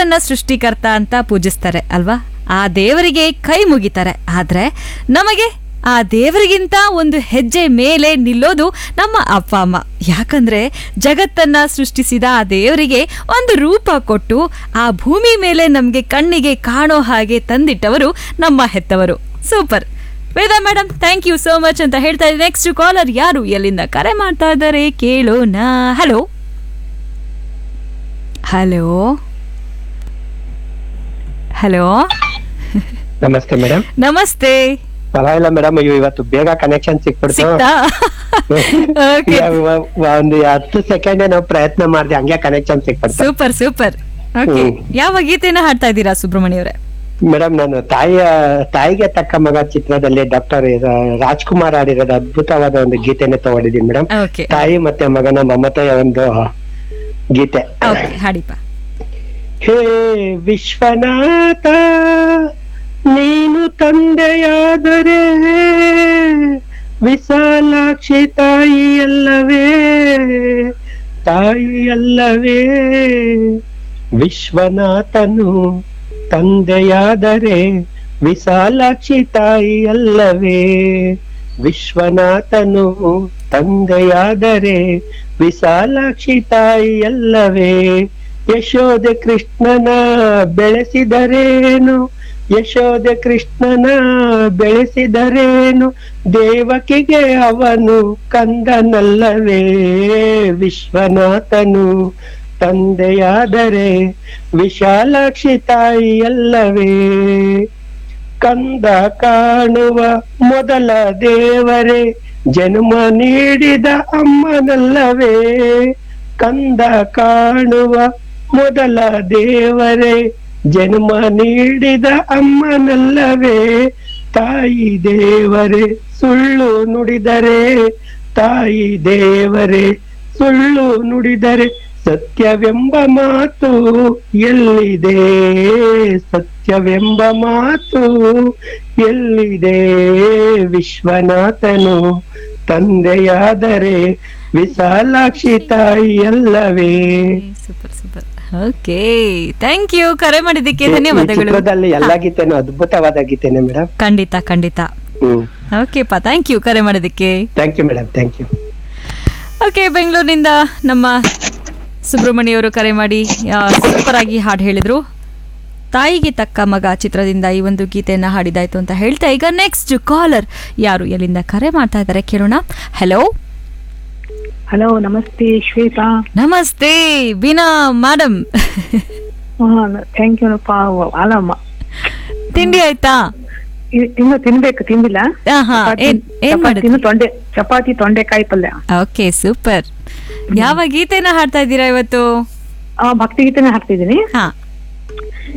ದೇವರನ್ನ ಸೃಷ್ಟಿಕರ್ತ ಅಂತ ಪೂಜಿಸ್ತಾರೆ ಅಲ್ವಾ ಆ ದೇವರಿಗೆ ಕೈ ಮುಗಿತಾರೆ ಆದ್ರೆ ನಮಗೆ ಆ ದೇವರಿಗಿಂತ ಒಂದು ಹೆಜ್ಜೆ ಮೇಲೆ ನಿಲ್ಲೋದು ನಮ್ಮ ಅಪ್ಪ ಅಮ್ಮ ಯಾಕಂದ್ರೆ ಜಗತ್ತನ್ನ ಸೃಷ್ಟಿಸಿದ ಆ ದೇವರಿಗೆ ಒಂದು ರೂಪ ಕೊಟ್ಟು ಆ ಭೂಮಿ ಮೇಲೆ ನಮಗೆ ಕಣ್ಣಿಗೆ ಕಾಣೋ ಹಾಗೆ ತಂದಿಟ್ಟವರು ನಮ್ಮ ಹೆತ್ತವರು super Veda madam thank you so much ಅಂತ ಹೇಳ್ತಾ ಇದ್ದೀನಿ ನೆಕ್ಸ್ಟ್ ಕಾಲರ್ ಯಾರು ಎಲ್ಲಿಂದ ಕರೆ ಮಾಡ್ತಾ ಇದ್ದಾರೆ ಕೇಳೋಣ ಹಲೋ ಹಲೋ ಹಲೋ ನಮಸ್ತೆ ಮೇಡಮ್ ನಮಸ್ತೆ ಪರವಾಗಿಲ್ಲ ಮೇಡಮ್ ಅಯ್ಯೋ ಇವತ್ತು ಬೇಗ ಕನೆಕ್ಷನ್ ಸಿಕ್ಬಿಡ್ತು ಸಿಕ್ತಾ ಓಕೆ ಯಾ- ವ- ವ- ಒಂದು ಹತ್ತು ಸೆಕೆಂಡ್ ನಾವು ಪ್ರಯತ್ನ ಮಾಡಿದೆ ಹಂಗೆ ಕನೆಕ್ಷನ್ ಸಿಕ್ಬಿಡ್ತು ಸೂಪರ್ ಸೂಪರ್ ಓಕೆ ಹ್ಮ್. ಯಾವ ಗೀತೆನ ಹಾಡ್ತಾ ಇದ್ದೀರಾ ಸುಬ್ರಹ್ಮಣ್ಯ ಅವರೇ ಮೇಡಮ್ ನಾನು ತಾಯಿಯ ತಾಯಿಗೆ ತಕ್ಕ ಮಗ ಚಿತ್ರದಲ್ಲಿ ಡಾಕ್ಟರ್ ರಾಜ್ಕುಮಾರ್ ಆಡಿರೋದು ಅದ್ಭುತವಾದ ಒಂದು ಗೀತೆನೆ ತಗೊಂಡಿದ್ದೀನಿ ಮೇಡಮ್ ಓಕೆ ತಾಯಿ ಮತ್ತೆ ಮಗನ ಮಮತೆಯ ಒಂದು ಗೀತೆ ಓಕೆ ಹಾಡಿಪ್ಪ ಹೇ ವಿಶ್ವನಾಥ ನೀನು ತಂದೆಯಾದರೆ ವಿಶಾಲಾಕ್ಷಿ ತಾಯಿಯಲ್ಲವೇ ತಾಯಿಯಲ್ಲವೇ ವಿಶ್ವನಾಥನು ತಂದೆಯಾದರೆ ವಿಶಾಲಾಕ್ಷಿ ತಾಯಿಯಲ್ಲವೇ ವಿಶ್ವನಾಥನು ತಂದೆಯಾದರೆ ವಿಶಾಲಾಕ್ಷಿ ತಾಯಿಯಲ್ಲವೇ ಯಶೋದೆ ಕೃಷ್ಣನ ಬೆಳೆಸಿದರೇನು ಯಶೋದೆ ಕೃಷ್ಣನ ಬೆಳೆಸಿದರೇನು ದೇವಕಿಗೆ ಅವನು ಕಂದನಲ್ಲವೇ ವಿಶ್ವನಾಥನು ತಂದೆಯಾದರೆ ವಿಶಾಲಾಕ್ಷಿ ತಾಯಿಯಲ್ಲವೇ ಕಂದ ಕಾಣುವ ಮೊದಲ ದೇವರೇ ಜನ್ಮ ನೀಡಿದ ಅಮ್ಮನಲ್ಲವೇ ಕಂದ ಕಾಣುವ ಮೊದಲ ದೇವರೇ ಜನ್ಮ ನೀಡಿದ ಅಮ್ಮನಲ್ಲವೇ ತಾಯಿ ದೇವರೇ ಸುಳ್ಳು ನುಡಿದರೆ ತಾಯಿ ದೇವರೇ ಸುಳ್ಳು ನುಡಿದರೆ ಸತ್ಯವೆಂಬ ಮಾತು ಎಲ್ಲಿದೆ ಸತ್ಯವೆಂಬ ಮಾತು ಎಲ್ಲಿದೆ ವಿಶ್ವನಾಥನು ತಂದೆಯಾದರೆ ವಿಶಾಲಾಕ್ಷಿ ತಾಯಿಯಲ್ಲವೇ super super okay thank you ಕರೆ ಮಾಡಿದ್ದಕ್ಕೆ ಈ ಧನ್ಯವಾದಗಳು ಚಿತ್ರದಲ್ಲಿ ಎಲ್ಲಾ ಗೀತೆನೂ ಅದ್ಭುತವಾದ ಗೀತೆನೆ ಮೇಡಮ್ ಖಂಡಿತ ಖಂಡಿತ ಹ್ಮ್ ಓಕೆಪ್ಪ ಥ್ಯಾಂಕ್ ಯು ಕರೆ ಮಾಡೋದಕ್ಕೆ thank you madam thank you okay ಬೆಂಗಳೂರಿನಿಂದ ನಮ್ಮ ಸುಬ್ರಹ್ಮಣ್ಯವರು ಕರೆ ಮಾಡಿ ಸೂಪರ್ ಆಗಿ ಹಾಡು ಹೇಳಿದ್ರು ತಾಯಿಗೆ ತಕ್ಕ ಮಗ ಚಿತ್ರದಿಂದ ಈ ಒಂದು ಗೀತೆಯನ್ನ ಹಾಡಿದಾಯ್ತು ಅಂತ ಹೇಳ್ತಾ ಈಗ ನೆಕ್ಸ್ಟ್ ಕಾಲರ್ ಯಾರು ಎಲ್ಲಿಂದ ಕರೆ ಮಾಡ್ತಾ ಇದ್ದಾರೆ ಕೇಳೋಣ ಹಲೋ ಹಲೋ ನಮಸ್ತೆ ಶ್ವೇತಾ ನಮಸ್ತೆ ಬೀನಾ ಮೇಡಮ್ ಥ್ಯಾಂಕ್ ಯು ಅಪ್ಪ ಅಲ್ಲಮ್ಮ ತಿಂಡಿ ಆಯ್ತಾ ಇ- ಇನ್ನು ತಿನ್ಬೇಕು ತಿಂದಿಲ್ಲ ಆಹಾ, ಚಪಾತಿ- ಏನ್ ಏನ್ ಚಪಾತಿ ಮಾಡಿದ್ರಿ ಇನ್ನು ತೊಂಡೆ ಚಪಾತಿ ತೊಂಡೆಕಾಯಿ ಪಲ್ಯ ಓಕೆ ಸೂಪರ್ ಯಾವ ಗೀತೆನ ಹಾಡ್ತಾ ಇದ್ದೀರಾ ಇವತ್ತು ಆ, ಭಕ್ತಿಗೀತೆನೇ ಹಾಕ್ತಿದ್ದೀನಿ ಹಾ